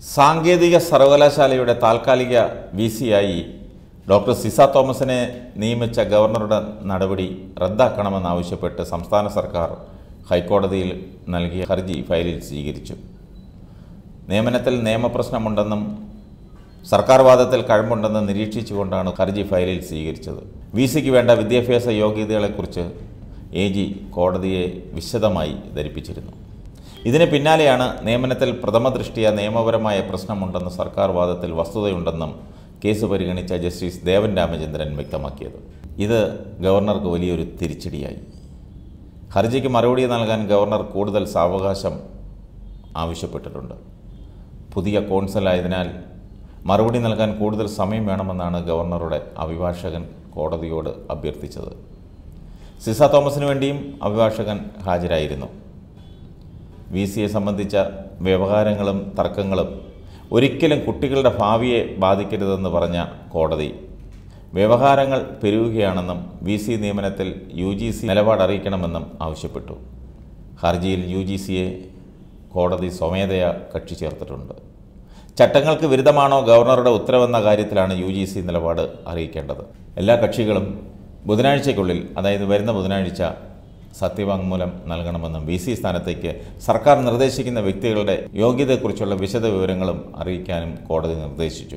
സാങ്കേതിക സർവകലാശാലയുടെ താൽക്കാലിക വി സിയായി ഡോക്ടർ സിസ തോമസിനെ നിയമിച്ച ഗവർണറുടെ നടപടി റദ്ദാക്കണമെന്നാവശ്യപ്പെട്ട് സംസ്ഥാന സർക്കാർ ഹൈക്കോടതിയിൽ നൽകിയ ഹർജി ഫയലിൽ സ്വീകരിച്ചു നിയമനത്തിൽ നിയമപ്രശ്നമുണ്ടെന്നും സർക്കാർ വാദത്തിൽ കഴമ്പുണ്ടെന്ന് നിരീക്ഷിച്ചുകൊണ്ടാണ് ഹർജി ഫയലിൽ സ്വീകരിച്ചത് വി സിക്ക് വേണ്ട വിദ്യാഭ്യാസ യോഗ്യതകളെക്കുറിച്ച് എ ജി കോടതിയെ വിശദമായി ധരിപ്പിച്ചിരുന്നു ഇതിന് പിന്നാലെയാണ് നിയമനത്തിൽ പ്രഥമദൃഷ്ടിയ നിയമപരമായ പ്രശ്നമുണ്ടെന്ന് സർക്കാർ വാദത്തിൽ വസ്തുതയുണ്ടെന്നും കേസ് പരിഗണിച്ച ജസ്റ്റിസ് ദേവൻ രാമചന്ദ്രൻ വ്യക്തമാക്കിയത് ഇത് ഗവർണർക്ക് വലിയൊരു തിരിച്ചടിയായി ഹർജിക്ക് മറുപടി നൽകാൻ ഗവർണർ കൂടുതൽ സാവകാശം ആവശ്യപ്പെട്ടിട്ടുണ്ട് പുതിയ കോൺസലായതിനാൽ മറുപടി നൽകാൻ കൂടുതൽ സമയം വേണമെന്നാണ് ഗവർണറുടെ അഭിഭാഷകൻ കോടതിയോട് അഭ്യർത്ഥിച്ചത് സിസ തോമസിന് വേണ്ടിയും അഭിഭാഷകൻ ഹാജരായിരുന്നു വി സിയെ സംബന്ധിച്ച വ്യവഹാരങ്ങളും തർക്കങ്ങളും ഒരിക്കലും കുട്ടികളുടെ ഭാവിയെ ബാധിക്കരുതെന്ന് പറഞ്ഞ കോടതി വ്യവഹാരങ്ങൾ പെരുകുകയാണെന്നും വി സി നിയമനത്തിൽ യു ജി സി നിലപാട് അറിയിക്കണമെന്നും ആവശ്യപ്പെട്ടു ഹർജിയിൽ യു ജി സിയെ കോടതി സ്വമേധയാ കക്ഷി ചേർത്തിട്ടുണ്ട് ചട്ടങ്ങൾക്ക് വിരുദ്ധമാണോ ഗവർണറുടെ ഉത്തരവെന്ന കാര്യത്തിലാണ് യു ജി സി നിലപാട് അറിയിക്കേണ്ടത് എല്ലാ കക്ഷികളും ബുധനാഴ്ചയ്ക്കുള്ളിൽ അതായത് വരുന്ന ബുധനാഴ്ച സത്യവാങ്മൂലം നൽകണമെന്നും വി സി സ്ഥാനത്തേക്ക് സർക്കാർ നിർദ്ദേശിക്കുന്ന വ്യക്തികളുടെ യോഗ്യതയെക്കുറിച്ചുള്ള വിശദ വിവരങ്ങളും അറിയിക്കാനും കോടതി നിർദ്ദേശിച്ചു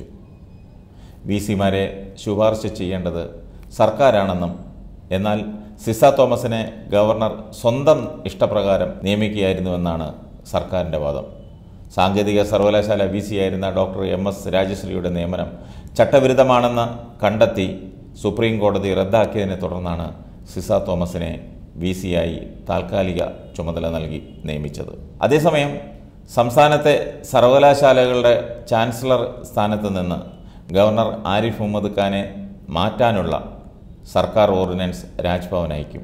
വി സിമാരെ ശുപാർശ ചെയ്യേണ്ടത് സർക്കാരാണെന്നും എന്നാൽ സിസ തോമസിനെ ഗവർണർ സ്വന്തം ഇഷ്ടപ്രകാരം നിയമിക്കുകയായിരുന്നുവെന്നാണ് സർക്കാരിൻ്റെ വാദം സാങ്കേതിക സർവകലാശാല വി സി ആയിരുന്ന ഡോക്ടർ എം എസ് രാജശ്രീയുടെ നിയമനം ചട്ടവിരുദ്ധമാണെന്ന് കണ്ടെത്തി സുപ്രീം കോടതി റദ്ദാക്കിയതിനെ തുടർന്നാണ് സിസ തോമസിനെ വി സിയായി താൽക്കാലിക ചുമതല നൽകി നിയമിച്ചത് അതേസമയം സംസ്ഥാനത്തെ സർവകലാശാലകളുടെ ചാൻസലർ സ്ഥാനത്ത് നിന്ന് ഗവർണർ ആരിഫ് മുഹമ്മദ് ഖാനെ മാറ്റാനുള്ള സർക്കാർ ഓർഡിനൻസ് രാജ്ഭവൻ അയക്കും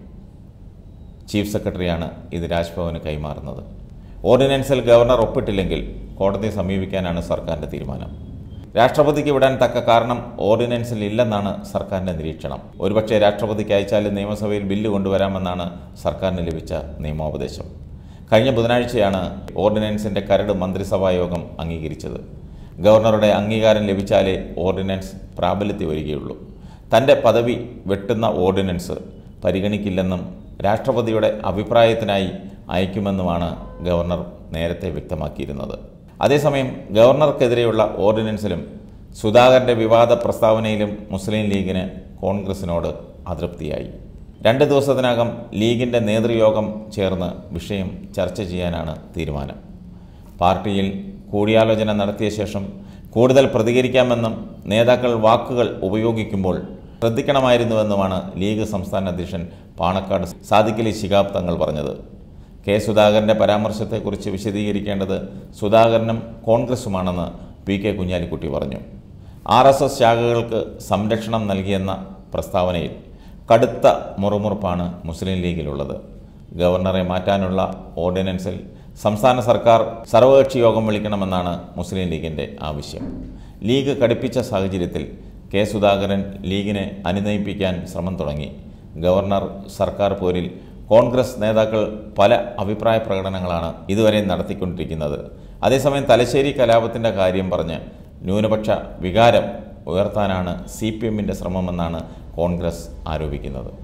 ചീഫ് സെക്രട്ടറിയാണ് ഇത് രാജ്ഭവന് കൈമാറുന്നത് ഓർഡിനൻസിൽ ഗവർണർ ഒപ്പിട്ടില്ലെങ്കിൽ കോടതിയെ സമീപിക്കാനാണ് സർക്കാരിൻ്റെ തീരുമാനം രാഷ്ട്രപതിക്ക് വിടാൻ തക്ക കാരണം ഓർഡിനൻസിൽ ഇല്ലെന്നാണ് സർക്കാരിൻ്റെ നിരീക്ഷണം ഒരുപക്ഷെ രാഷ്ട്രപതിക്ക് അയച്ചാലും നിയമസഭയിൽ ബില്ല് കൊണ്ടുവരാമെന്നാണ് സർക്കാരിന് ലഭിച്ച നിയമോപദേശം കഴിഞ്ഞ ബുധനാഴ്ചയാണ് ഓർഡിനൻസിൻ്റെ കരട് മന്ത്രിസഭാ യോഗം അംഗീകരിച്ചത് ഗവർണറുടെ അംഗീകാരം ലഭിച്ചാലേ ഓർഡിനൻസ് പ്രാബല്യത്തിൽ വരികയുള്ളൂ തൻ്റെ പദവി വെട്ടുന്ന ഓർഡിനൻസ് പരിഗണിക്കില്ലെന്നും രാഷ്ട്രപതിയുടെ അഭിപ്രായത്തിനായി അയക്കുമെന്നുമാണ് ഗവർണർ നേരത്തെ വ്യക്തമാക്കിയിരുന്നത് അതേസമയം ഗവർണർക്കെതിരെയുള്ള ഓർഡിനൻസിലും സുധാകരൻ്റെ വിവാദ പ്രസ്താവനയിലും മുസ്ലിം ലീഗിന് കോൺഗ്രസിനോട് അതൃപ്തിയായി രണ്ട് ദിവസത്തിനകം ലീഗിൻ്റെ നേതൃയോഗം ചേർന്ന് വിഷയം ചർച്ച ചെയ്യാനാണ് തീരുമാനം പാർട്ടിയിൽ കൂടിയാലോചന നടത്തിയ ശേഷം കൂടുതൽ പ്രതികരിക്കാമെന്നും നേതാക്കൾ വാക്കുകൾ ഉപയോഗിക്കുമ്പോൾ ശ്രദ്ധിക്കണമായിരുന്നുവെന്നുമാണ് ലീഗ് സംസ്ഥാന അധ്യക്ഷൻ പാണക്കാട് സാദിഖലി ശിഹാബ് തങ്ങൾ പറഞ്ഞത് കെ സുധാകരൻ്റെ പരാമർശത്തെക്കുറിച്ച് വിശദീകരിക്കേണ്ടത് സുധാകരനും കോൺഗ്രസുമാണെന്ന് പി കെ കുഞ്ഞാലിക്കുട്ടി പറഞ്ഞു ആർ എസ് എസ് ശാഖകൾക്ക് സംരക്ഷണം നൽകിയെന്ന പ്രസ്താവനയിൽ കടുത്ത മുറുമുറുപ്പാണ് മുസ്ലിം ലീഗിലുള്ളത് ഗവർണറെ മാറ്റാനുള്ള ഓർഡിനൻസിൽ സംസ്ഥാന സർക്കാർ സർവകക്ഷി യോഗം വിളിക്കണമെന്നാണ് മുസ്ലിം ലീഗിൻ്റെ ആവശ്യം ലീഗ് കടുപ്പിച്ച സാഹചര്യത്തിൽ കെ സുധാകരൻ ലീഗിനെ അനുനയിപ്പിക്കാൻ ശ്രമം തുടങ്ങി ഗവർണർ സർക്കാർ പോരിൽ കോൺഗ്രസ് നേതാക്കൾ പല അഭിപ്രായ പ്രകടനങ്ങളാണ് ഇതുവരെ നടത്തിക്കൊണ്ടിരിക്കുന്നത് അതേസമയം തലശ്ശേരി കലാപത്തിൻ്റെ കാര്യം പറഞ്ഞ് ന്യൂനപക്ഷ വികാരം ഉയർത്താനാണ് സി പി എമ്മിൻ്റെ ശ്രമമെന്നാണ് കോൺഗ്രസ് ആരോപിക്കുന്നത്